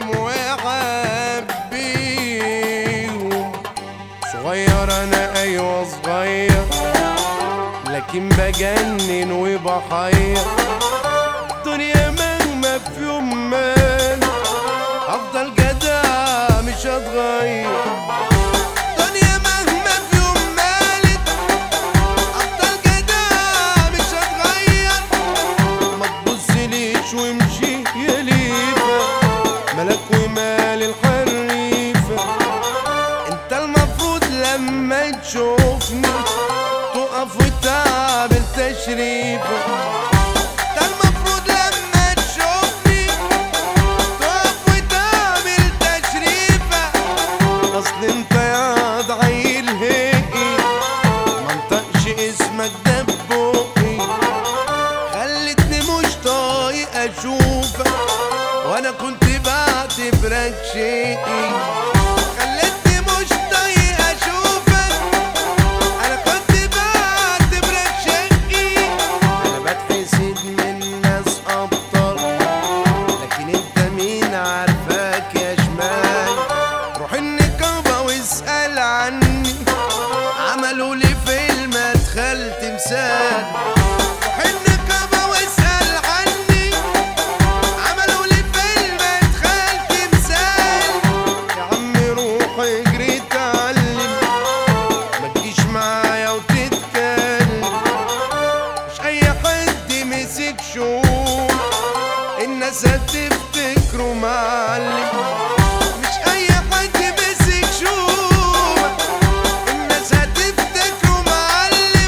بيهم ويحبيهم صغير انا ايوه صغير لكن بجنن وبحير الدنيا مهما في يوم مال افضل جدع مش هتغير الدنيا مهما في يوم مالت افضل جدع مش هتغير ما تبصليش وامشي يا ليفا ملك ومال الحريفة انت المفروض لما تشوفني تقف وتعمل تشريفة انت المفروض لما تشوفني تقف وتعمل تشريفة اصل انت يا ضعيل هيقي منطقش اسمك ده ببقي خلتني مش طايق اشوفك وانا كنت بعتبرك شيء خلتني مش طايق اشوفك انا كنت بعتبرك شيء انا بتحسد من ناس ابطال لكن انت مين عارفاك يا شمال روح النقابة واسأل عني عملوا لي فيلم ادخل تمثال روح النقابة واسأل عني عملوا لي فيلم ادخل تمثال يا عم روح اجري اتعلم ما تجيش معايا وتتكلم مش اي حد مسك شوم الناس هتفتكره معلم مش اي حد مسك شوم الناس هتفتكره معلم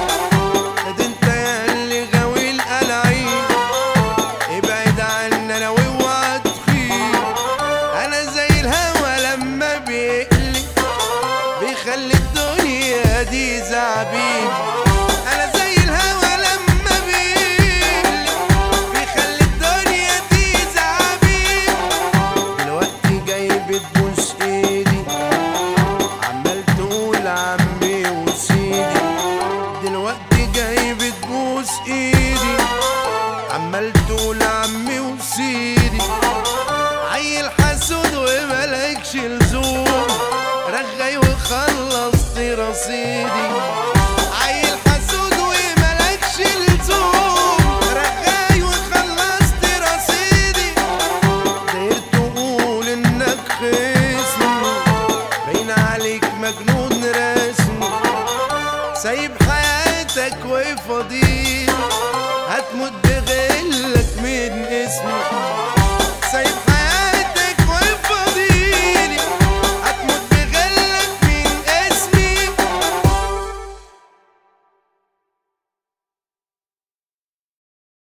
ده انت يا اللي غاوي القلاعين ابعد عنا لو اوعى تخيب انا زي الهوا لما بيقلي بيخلي الدنيا دي زعبيب انا زي الهوا لما بيقلي بيخلي الدنيا دي زعبيب دلوقتي جاي بتبوس ايدي عمال تقول عمي وسيدي دلوقتي جاي بتبوس ايدي عمال تقول عمي وسيدي عيل حسود وملكش لزوم رغي وخلصت رصيدي عيل حسود وملكش لزوم رغاي وخلصت رصيدي داير تقول انك خصمي باين عليك مجنون رسمي سايب حياتك وفضيلة